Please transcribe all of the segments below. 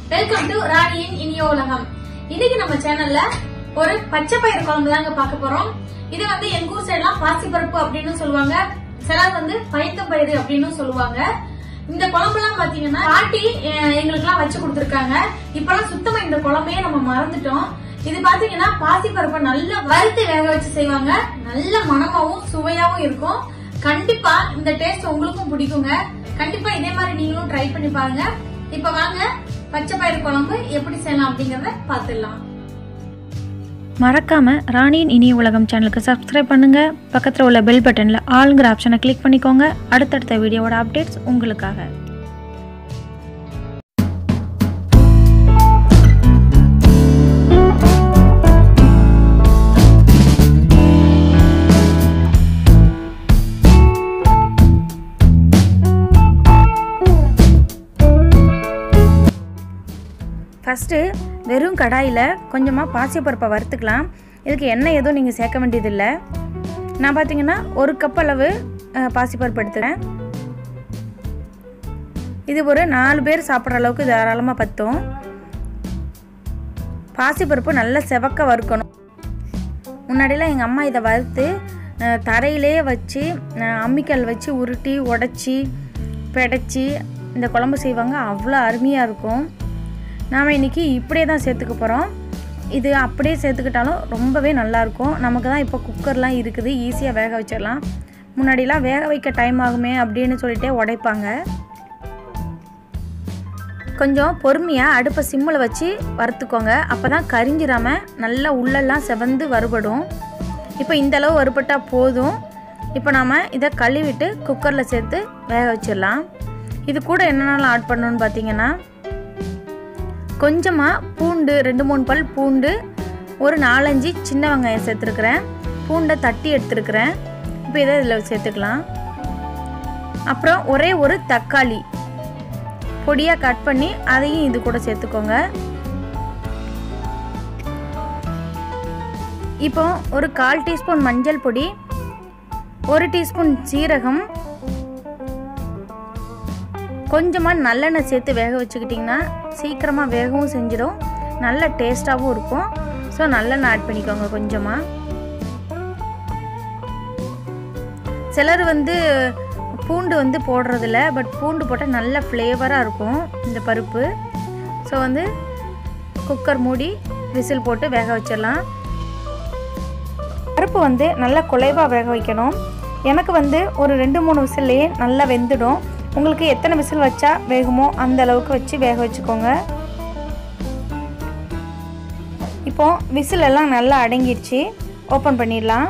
welcome to ராணியின் இனிய உலகம் இன்னைக்கு நம்ம சேனல்ல ஒரு பச்சை பயிறு குழம்பு தாங்க பார்க்க போறோம் இது வந்து எங்க ஊர் சைட்லாம் பாசிப்பருப்பு அப்படின்னு சொல்லுவாங்க சிலர் வந்து பைத்த பயிறு அப்படின்னு சொல்லுவாங்க இந்த குழம்புலாம் பாத்தீங்கன்னா பாட்டி எங்களுக்கு எல்லாம் வச்சு கொடுத்துருக்காங்க இப்பெல்லாம் சுத்தமா இந்த குழம்பையே நம்ம மறந்துட்டோம் இது பாத்தீங்கன்னா பாசிப்பருப்பை நல்லா வறுத்து வேக வச்சு செய்வாங்க நல்ல மணமாவும் சுவையாவும் இருக்கும் கண்டிப்பா இந்த டேஸ்ட் உங்களுக்கும் பிடிக்குங்க கண்டிப்பா இதே மாதிரி நீங்களும் ட்ரை பண்ணி பாருங்க இப்ப வாங்க பச்சை பயிறு குழம்பு எப்படி செய்யலாம் அப்படிங்கறத பாத்துடலாம் மறக்காம ராணியின் இனிய உலகம் சேனலுக்கு சப்ஸ்கிரைப் பண்ணுங்க பக்கத்தில் உள்ள பெல் பட்டனில் ஆளுங்கிற ஆப்ஷனை கிளிக் பண்ணிக்கோங்க அடுத்தடுத்த வீடியோவோட அப்டேட்ஸ் உங்களுக்காக ஃபஸ்ட்டு வெறும் கடாயில் கொஞ்சமாக பாசிப்பருப்பை வறுத்துக்கலாம் இதுக்கு எண்ணெய் எதுவும் நீங்கள் சேர்க்க வேண்டியதில்லை நான் பார்த்தீங்கன்னா ஒரு கப் அளவு அஹ், பாசிப்பருப்பு எடுத்துக்கிறேன் இது ஒரு நாலு பேர் சாப்பிட்ற அளவுக்கு தாராளமாக பற்றும் பாசிப்பருப்பு நல்லா செவக்க வறுக்கணும் முன்னாடிலாம் எங்கள் அம்மா இதை வறுத்து அஹ், தரையிலே வச்சு அஹ், அம்மிக்கல் வச்சு உருட்டி உடச்சி பிடைச்சி இந்த குழம்பு செய்வாங்க அவ்வளோ அருமையாக இருக்கும் நாம் இன்றைக்கி இப்படியே தான் சேர்த்துக்க போகிறோம் இது அப்படியே சேர்த்துக்கிட்டாலும் ரொம்பவே நல்லாயிருக்கும் நமக்கு தான் இப்போ குக்கர்லாம் இருக்குது ஈஸியாக வேக வச்சிடலாம் முன்னாடிலாம் வேக வைக்க டைம் ஆகுமே அப்படின்னு சொல்லிட்டே உடைப்பாங்க கொஞ்சம் பொறுமையாக அடுப்பை சிம்மில் வச்சு வறுத்துக்கோங்க அப்போ தான் கரிஞ்சிராமல் நல்லா உள்ளெல்லாம் செவந்து வறுபடும் இப்போ இந்த அளவு வறுபட்டால் போதும் இப்போ நாம் இதை கழுவிட்டு குக்கரில் சேர்த்து வேக வச்சிடலாம் இது கூட என்னென்னலாம் ஆட் பண்ணணும்னு பார்த்தீங்கன்னா கொஞ்சமாக பூண்டு ரெண்டு மூணு பல் பூண்டு ஒரு நாலஞ்சு சின்ன வெங்காயம் சேர்த்துருக்குறேன் பூண்டை தட்டி எடுத்துருக்குறேன் இப்போ இதை இதில் சேர்த்துக்கலாம் அப்புறம் ஒரே ஒரு தக்காளி பொடியாக கட் பண்ணி அதையும் இது கூட சேர்த்துக்கோங்க இப்போ ஒரு கால் டீஸ்பூன் மஞ்சள் பொடி ஒரு டீஸ்பூன் சீரகம் கொஞ்சமாக நல்லெண்ணெய் சேர்த்து வேக வச்சுக்கிட்டிங்கன்னா சீக்கிரமாக வேகவும் செஞ்சிடும் நல்ல டேஸ்ட்டாகவும் இருக்கும் ஸோ நல்லெண்ணெய் ஆட் பண்ணிக்கோங்க கொஞ்சமாக சிலர் வந்து பூண்டு வந்து போடுறதில்ல பட் பூண்டு போட்டால் நல்ல ஃப்ளேவராக இருக்கும் இந்த பருப்பு ஸோ வந்து குக்கர் மூடி விசில் போட்டு வேக வச்சிடலாம் பருப்பு வந்து நல்லா குலைவாக வேக வைக்கணும் எனக்கு வந்து ஒரு ரெண்டு மூணு விசில்லையே நல்லா வெந்துடும் உங்களுக்கு எத்தனை விசில் வச்சா வேகுமோ அந்த அளவுக்கு வச்சு வேக வச்சுக்கோங்க இப்போ விசில் எல்லாம் நல்லா அடங்கிடுச்சு ஓப்பன் பண்ணிடலாம்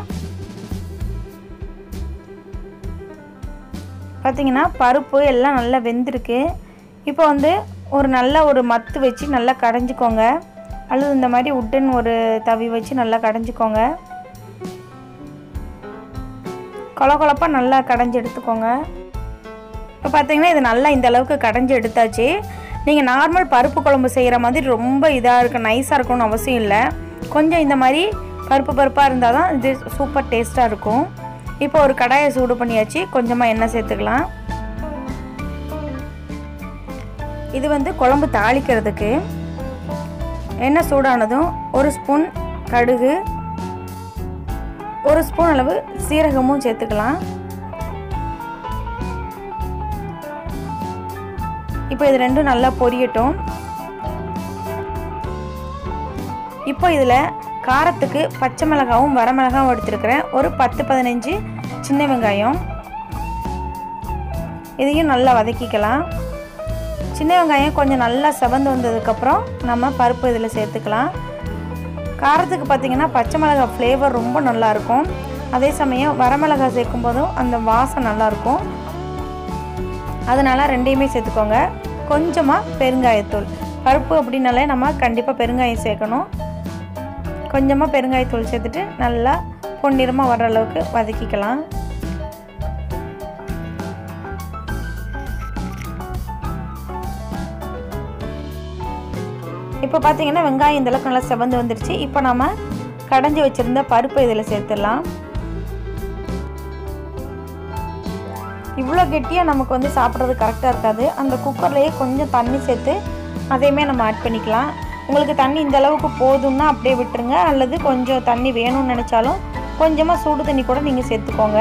பார்த்தீங்கன்னா பருப்பு எல்லாம் நல்லா வெந்திருக்கு இப்போ வந்து ஒரு நல்ல ஒரு மத்து வச்சு நல்லா கடைஞ்சிக்கோங்க அல்லது இந்த மாதிரி உட்டன் ஒரு தவி வச்சு நல்லா கடைஞ்சிக்கோங்க கொல கொலப்பாக நல்லா கடைஞ்சி எடுத்துக்கோங்க இப்போ பார்த்தீங்கன்னா இது நல்லா இந்த அளவுக்கு கடைஞ்சி எடுத்தாச்சு நீங்கள் நார்மல் பருப்பு குழம்பு செய்கிற மாதிரி ரொம்ப இதாக இருக்க நைஸாக இருக்கணும்னு அவசியம் இல்லை கொஞ்சம் இந்த மாதிரி பருப்பு பருப்பாக இருந்தால் தான் இது சூப்பர் டேஸ்ட்டாக இருக்கும் இப்போ ஒரு கடாயை சூடு பண்ணியாச்சு கொஞ்சமாக எண்ணெய் சேர்த்துக்கலாம் இது வந்து குழம்பு தாளிக்கிறதுக்கு எண்ணெய் சூடானதும் ஒரு ஸ்பூன் கடுகு ஒரு ஸ்பூன் அளவு சீரகமும் சேர்த்துக்கலாம் இப்போ இது ரெண்டும் நல்லா பொரியட்டும் இப்போ இதில் காரத்துக்கு பச்சை மிளகாவும் வரமிளகாவும் எடுத்துருக்கிறேன் ஒரு பத்து பதினஞ்சு சின்ன வெங்காயம் இதையும் நல்லா வதக்கிக்கலாம் சின்ன வெங்காயம் கொஞ்சம் நல்லா செவந்து வந்ததுக்கப்புறம் நம்ம பருப்பு இதில் சேர்த்துக்கலாம் காரத்துக்கு பார்த்திங்கன்னா பச்சை மிளகாய் ஃப்ளேவர் ரொம்ப நல்லாயிருக்கும் அதே சமயம் வரமிளகாய் சேர்க்கும் போதும் அந்த வாசம் நல்லாயிருக்கும் அதனால் ரெண்டையுமே சேர்த்துக்கோங்க கொஞ்சமாக பெருங்காயத்தூள் பருப்பு அப்படின்னாலே நம்ம கண்டிப்பாக பெருங்காயம் சேர்க்கணும் கொஞ்சமாக பெருங்காயத்தூள் சேர்த்துட்டு நல்லா பொன்னிறமாக வர்ற அளவுக்கு வதக்கிக்கலாம் இப்போ பார்த்தீங்கன்னா வெங்காயம் இந்த அளவுக்கு நல்லா செவந்து வந்துருச்சு இப்போ நம்ம கடைஞ்சி வச்சுருந்த பருப்பு இதில் சேர்த்துடலாம் இவ்வளோ கெட்டியாக நமக்கு வந்து சாப்பிட்றது கரெக்டாக இருக்காது அந்த குக்கர்லேயே கொஞ்சம் தண்ணி சேர்த்து அதையுமே நம்ம ஆட் பண்ணிக்கலாம் உங்களுக்கு தண்ணி இந்த அளவுக்கு போதும்னா அப்படியே விட்டுருங்க அல்லது கொஞ்சம் தண்ணி வேணும்னு நினச்சாலும் கொஞ்சமாக சூடு தண்ணி கூட நீங்கள் சேர்த்துக்கோங்க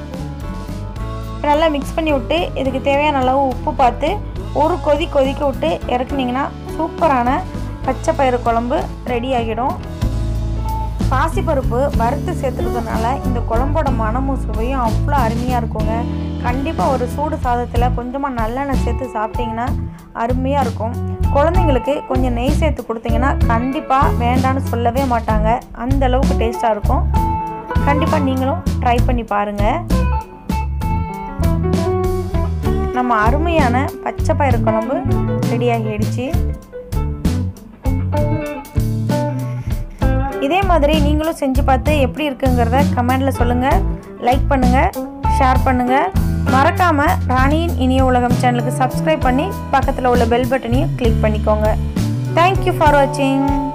நல்லா மிக்ஸ் பண்ணி விட்டு இதுக்கு தேவையான அளவு உப்பு பார்த்து ஒரு கொதி கொதிக்க விட்டு இறக்குனீங்கன்னா சூப்பரான பச்சை பயிறு குழம்பு ரெடி ஆகிடும் பாசிப்பருப்பு வறுத்து சேர்த்துக்கிறதுனால இந்த குழம்போட மனமும் சுவையும் அவ்வளோ அருமையாக இருக்குங்க கண்டிப்பாக ஒரு சூடு சாதத்தில் கொஞ்சமாக நல்லெண்ணெய் சேர்த்து சாப்பிட்டிங்கன்னா அருமையாக இருக்கும் குழந்தைங்களுக்கு கொஞ்சம் நெய் சேர்த்து கொடுத்தீங்கன்னா கண்டிப்பாக வேண்டான்னு சொல்லவே மாட்டாங்க அந்த அளவுக்கு டேஸ்ட்டாக இருக்கும் கண்டிப்பாக நீங்களும் ட்ரை பண்ணி பாருங்கள் நம்ம அருமையான பச்சை பயிறு குழம்பு ரெடி ஆகிடுச்சு இதே மாதிரி நீங்களும் செஞ்சு பார்த்து எப்படி இருக்குங்கிறத கமெண்டில் சொல்லுங்கள் லைக் பண்ணுங்கள் ஷேர் பண்ணுங்கள் மறக்காமல் ராணியின் இனிய உலகம் சேனலுக்கு சப்ஸ்கிரைப் பண்ணி பக்கத்தில் உள்ள பெல் பட்டனையும் கிளிக் பண்ணிக்கோங்க தேங்க்யூ ஃபார் வாட்சிங்